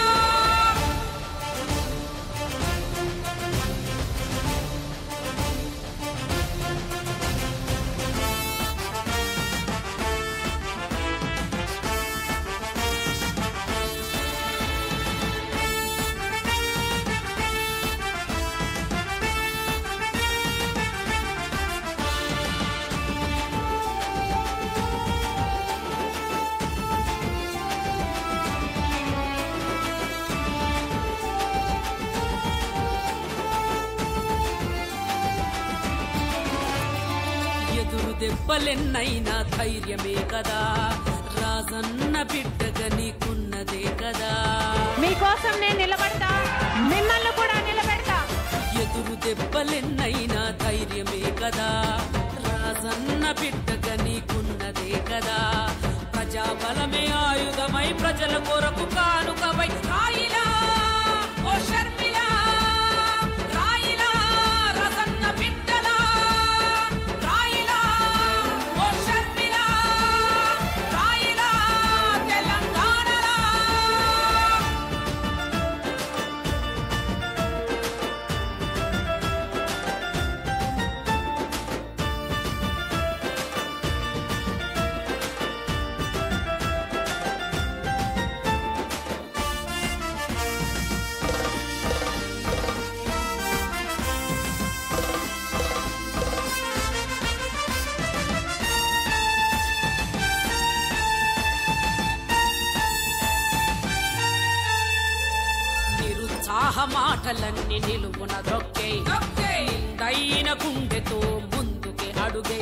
ఎదురు దెబ్బలెన్నైనా ధైర్యమే కదా రాజన్న బిడ్డగా నీకున్నదే కదా మీకోసం నేను నిలబడతా మిమ్మల్ని కూడా నిలబెడతా ఎదురు దెబ్బలెన్నైనా ధైర్యమే కదా రాజన్న బిడ్డగా నీకున్నదే కదా ప్రజాబలమే ఆయుధమై ప్రజల కొరకు కానుకవై రాయిలా ఓ షర్మిలా రాయిలా రసన్న బిడ్డలా రాయిలా ఓ షర్మిలా రాయిలా తెలంగాణలా నిరుత్సాహ మాటలన్నీ నిలువున దొక్కే దైన గుండెతో ముందుకే అడుగే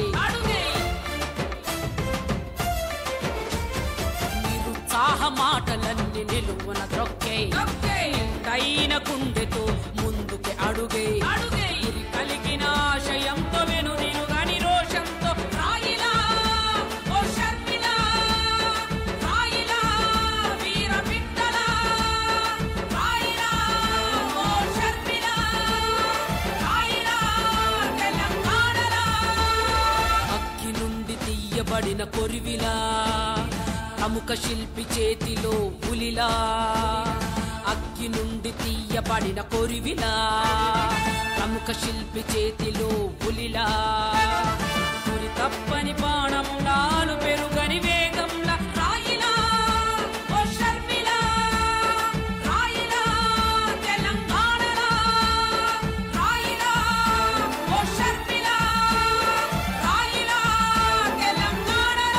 నిరుత్సాహ మాటలన్నీ నిలువున దొక్కే దైన గుండెతో ముందుకే అడుగే గురి కలిగిన ఆశయంతో వెను నిలుగని రోషంతో రాయిలా ఓ షర్మిలా రాయిలా వీర బిడ్డలా రాయిలా ఓ షర్మిలా రాయిలా తెలంగాణలా అక్కి నుండి తీయబడిన కొరివిలా ప్రముఖ శిల్పి చేతిలో పులిలా అగ్గి నుండి తీయబడిన కొరివిలా ప్రముఖ శిల్పి చేతిలో పులిలా గురి తప్పని బాణంలాలు పెరుగని వేగంలా రాయిలా ఓ షర్మిలా రాయిలా తెలంగాణలా రాయిలా ఓ షర్మిలా రాయిలా తెలంగాణలా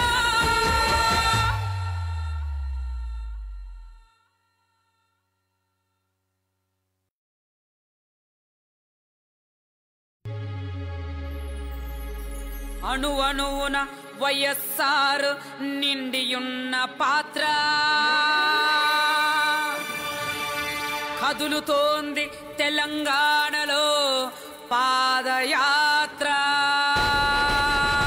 అణు అణువున వైఎస్ఆర్ నిండియున్న పాత్ర కదులుతోంది తెలంగాణలో పాదయాత్ర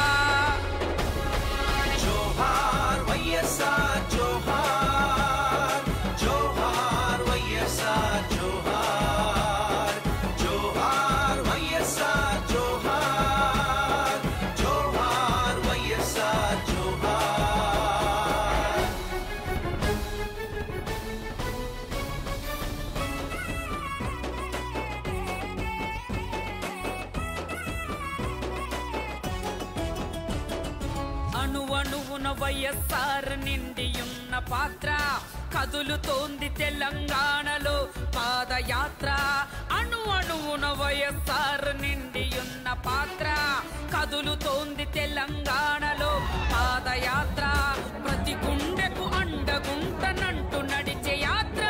వైఎస్ఆర్ నిండియున్న పాత్ర కదులుతోంది తెలంగాణలో పాదయాత్ర అణు అణువున వైఎస్ఆర్ నిండియున్న పాత్ర కదులుతోంది తెలంగాణలో పాదయాత్ర ప్రతి గుండెకు అండగుంటనంటూ నడిచే యాత్ర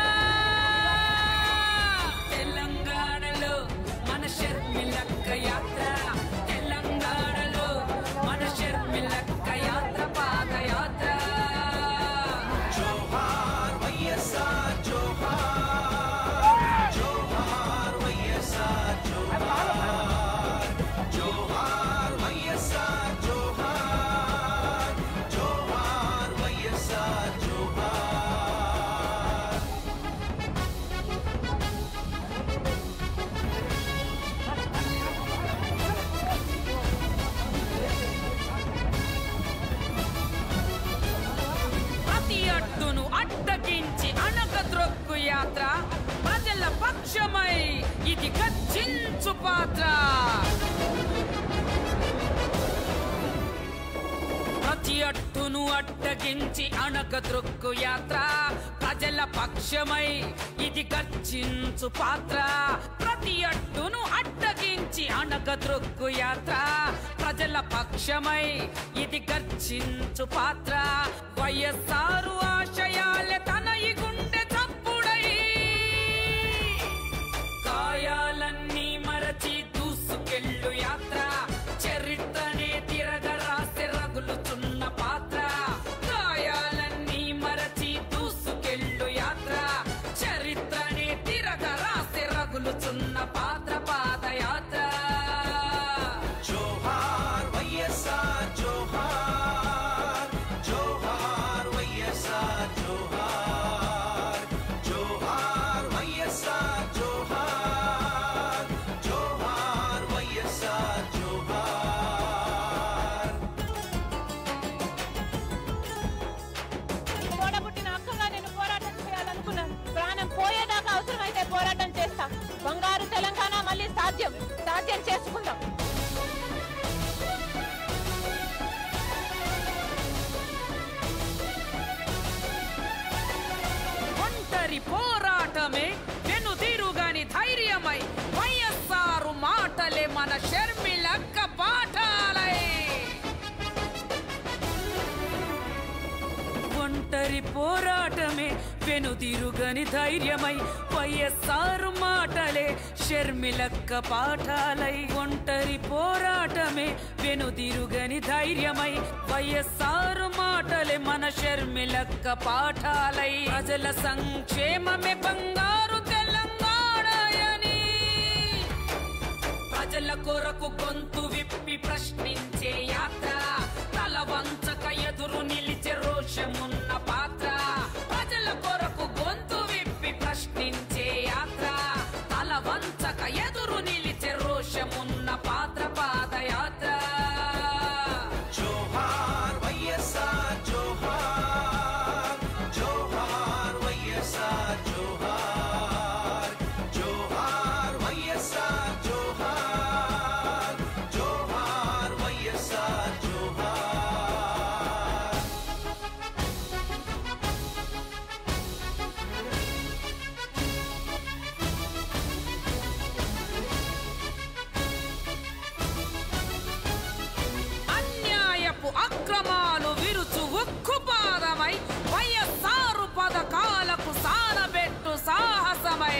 తెలంగాణలో మన షర్మిలక్క యాత్ర తెలంగాణలో మన షర్మిలక్క యాత్ర పాదయాత్ర ప్రతి అడ్డును అడ్డగించి అణగద్రొక్కు యాత్ర ప్రజల పక్షమై ఇది గర్జించు పాత్ర ప్రతి అట్టును అడ్డగించి అణగద్రొక్కు యాత్ర ప్రజల పక్షమై ఇది గర్జించు పాత్ర ప్రతి అట్టును అడ్డగించి అణగద్రొక్కు యాత్ర ప్రజల పక్షమై ఇది గర్జించు పాత్ర వైఎస్ఆరు ఆశయాలే తన ఈ గుండె చప్పుడై గాయాలన్నీ మరచి దూసుకెళ్ళు యాత్ర చరిత్రనే తిరగరాసి రగులుచున్న పాత్ర గాయాలన్నీ మరచి దూసుకెళ్ళు యాత్ర చరిత్రనే తిరగరాసి రగులుచున్న పాత్ర పాదయాత్ర జోహార్ వైఎస్ఆర్ జోహార్ జోహార్ వైఎస్ఆర్ జోహార్ జోహార్ వైఎస్ఆర్ జోహార్ జోహార్ వైఎస్ఆర్ జోహార్ ఓడబుట్టిన హక్కుగా నేను పోరాటం చేయాలనుకున్నాను ప్రాణం పోయేదాకా అవసరమైతే పోరాటం చేస్తా బంగారు తెలంగాణ మళ్ళీ సాధ్యం సాధ్యం చేసుకుందాం ఒంటరి పోరాటమే వెనుదిరుగని ధైర్యమై వైఎస్ఆర్ మాటలే మన షర్మిలక్క పాఠాలై ఒంటరి పోరాటమే వెనుదిరుగని ధైర్యమై వైఎస్ఆర్ మాటలే షర్మిలక్క పాఠాలై ఒంటరి పోరాటమే వెనుదిరుగని ధైర్యమై వైఎస్ఆర్ మాటలే మన షర్మిలక్క పాఠాలై ప్రజల సంక్షేమమే బంగారు తెలంగాణయని ప్రజల కొరకు గొంతు విప్పి ప్రశ్నించే యాత్ర తల వంచక ఎదురు నిలిచే రోషమున్న పాత్ర ప్రజల కొరకు గొంతు విప్పి ప్రశ్నించే యాత్ర తల వంచక ఎదురు నిలిచే రోషమున్న పాత్ర పాదయాత్ర జోహార్ వైఎస్ఆర్ జోహార్ జోహార్ వైఎస్ఆర్ జోహార్ జోహార్ వైఎస్ఆర్ జోహార్ జోహార్ వైఎస్ఆర్ జోహార్ అన్యాయపు అక్రమాలు విరుచు ఉక్కుపాదమై వైఎస్ఆరు పథకాలకు సానబెట్టు సాహసమై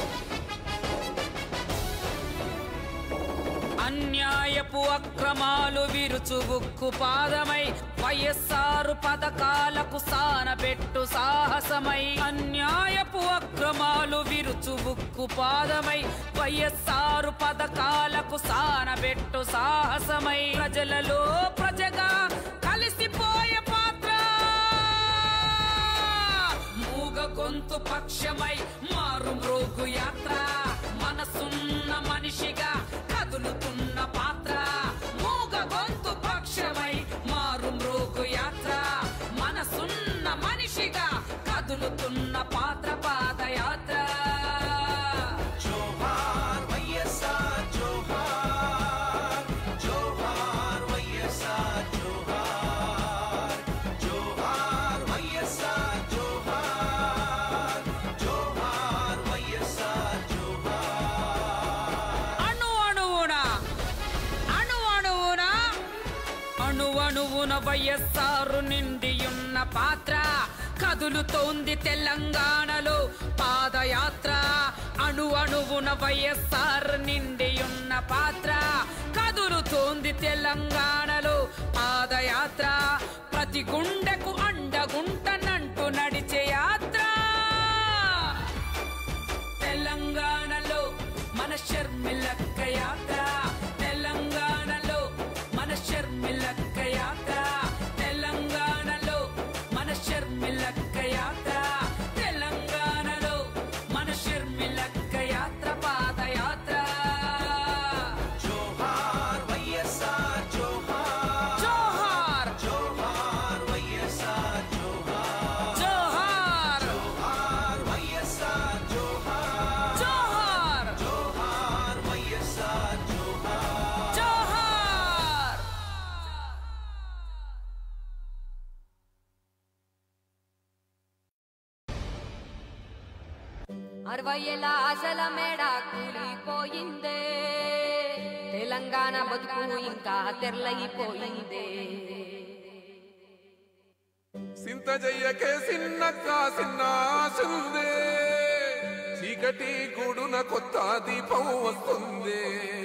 అన్యాయపు అక్రమాలు విరుచు ఉక్కుపాదమై వైఎస్ఆరు పథకాలకు సానబెట్టు సాహసమై అన్యాయపు అక్రమాలు విరుచు ఉక్కుపాదమై వైఎస్ఆరు పథకాలకు సానబెట్టు సాహసమై ప్రజలలో ప్రజగా కలిసిపోయే పాత్ర మూగ గొంతు పక్షమై మారు మ్రోగు యాత్ర మనసున్న మనిషిగా కదులుతున్న పాత్ర మూగ గొంతు పక్షమై మారు మ్రోగు యాత్ర మనసున్న మనిషిగా కదులుతున్న పాత్ర పాదయాత్ర జోహార్ వైఎస్ఆర్ జోహార్ జోహార్ వైఎస్ఆర్ జోహార్ అణువణువున వైఎస్ఆర్ నిండియున్న పాత్ర కదులుతోంది తెలంగాణలో పాదయాత్ర అణు అణువున వైఎస్ఆర్ నిండియున్న పాత్ర కదులుతోంది తెలంగాణలో పాదయాత్ర ప్రతి గుండెకు అండగుంటనంటూ నడిచే యాత్ర తెలంగాణలో మన షర్మిలక్క యాత్ర తెలంగాణలో మన షర్మిలక్క యాత్ర తెలంగాణలో మన షర్మిలక్క యాత్ర తెలంగాణలో మన షర్మిలక్క యాత్ర పాదయాత్ర జోహార్ వైఎస్ఆర్ జోహార్ జోహార్ జోహార్ వైఎస్ఆర్ జోహార్ జోహార్ జోహార్ వైఎస్ఆర్ జోహార్ జోహార్ జోహార్ వైఎస్ఆర్ జోహార్ జోహార్ అరవై ఏళ్ళ ఆశల మేడ కూలిపోయిందే తెలంగాణ బతుకు ఇంకా తెరలైపోయిందే సింత జయ్యకే సిన్నక్క సిన్న ఆశుందే చీకటి గూడున కొత్త దీపం వస్తుంది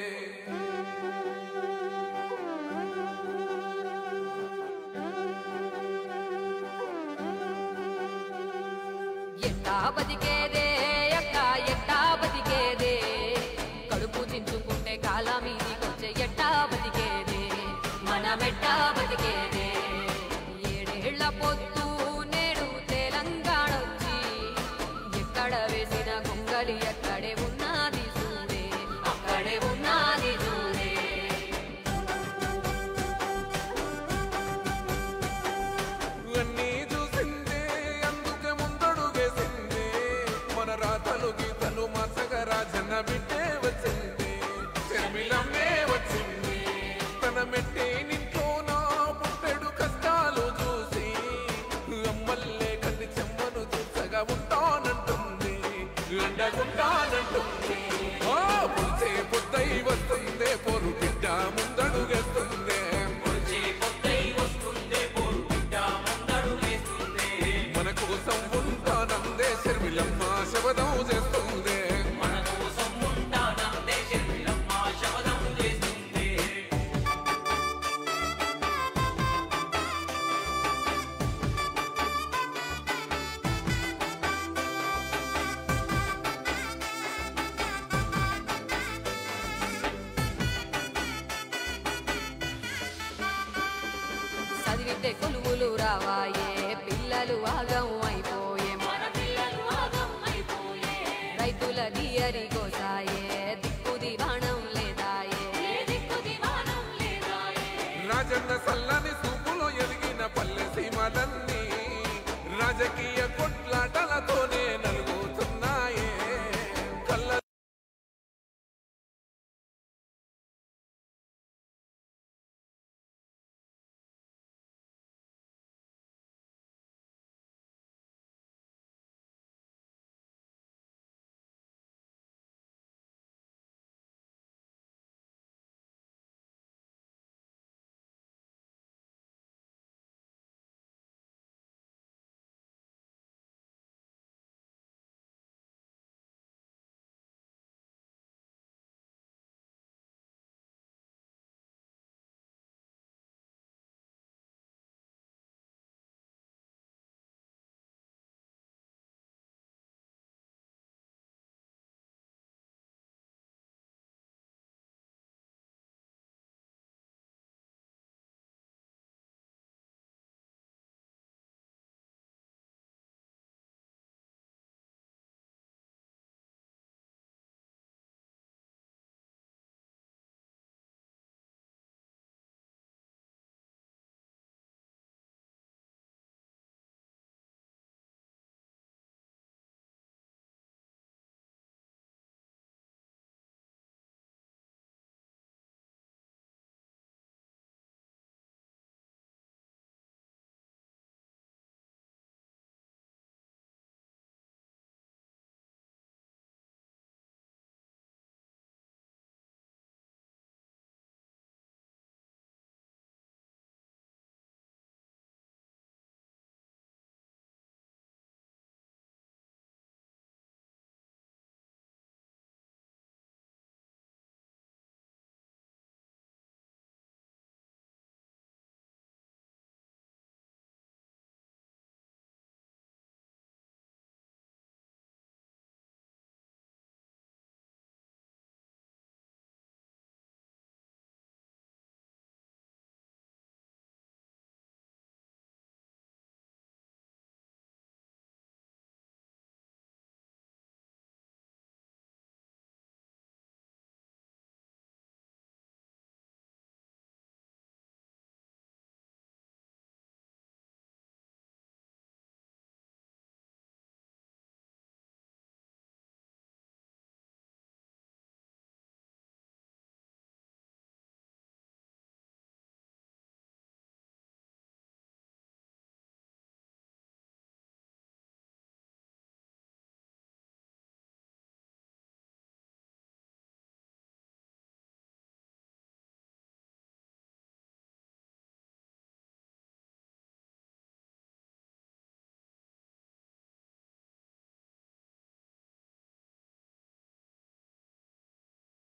ఎట్టా బతికేదే అక్క ఎట్టా బతికేదే కడుపు చించుకుంటే కాలం మీదికొచ్చే ఎట్టా బతికేదే మనమెట్టా బతికేదే ఏడేళ్ల పొత్తు నేడు తెలంగాణ వచ్చి ఎక్కడ వేసిన గొంగలి ఎక్కడే ఉన్నది చూడే అక్కడే ఉన్నది చూడే అన్నీ చూసిందే అందుకే ముందడుగేసిందే మన రాతలు గీతలు మార్చగా రాజన్న బిడ్డే వచ్చింది శర్మిలమ్మే వచ్చింది తన మెట్టే నింట్లోన పుట్టెడు కష్టాలు చూసి అమ్మల్లే కంటి చెమ్మను చూసగా ఉంటానంటుంది అండగుంటానంటుంది ఓ పులిచే పొద్దై వస్తుందే పొరు బిడ్డ ముందడుగేస్తుందే మన కోసం ఉంటానందే శర్మిలమ్మ శబదం చేస్తుంది చదివితే కొలువులు రావాయే పిల్లలు ఆగం అయిపోయే మన పిల్లలు ఆగం అయిపోయే రైతుల దియరి గోసాయే దిక్కు దివాణం లేదాయే దిక్కు దివాణం లేదాయే రాజన్న సల్లని సూపులో ఎదిగిన పల్లె సీమలన్నీ రాజకీయ కొట్లాటలతోనే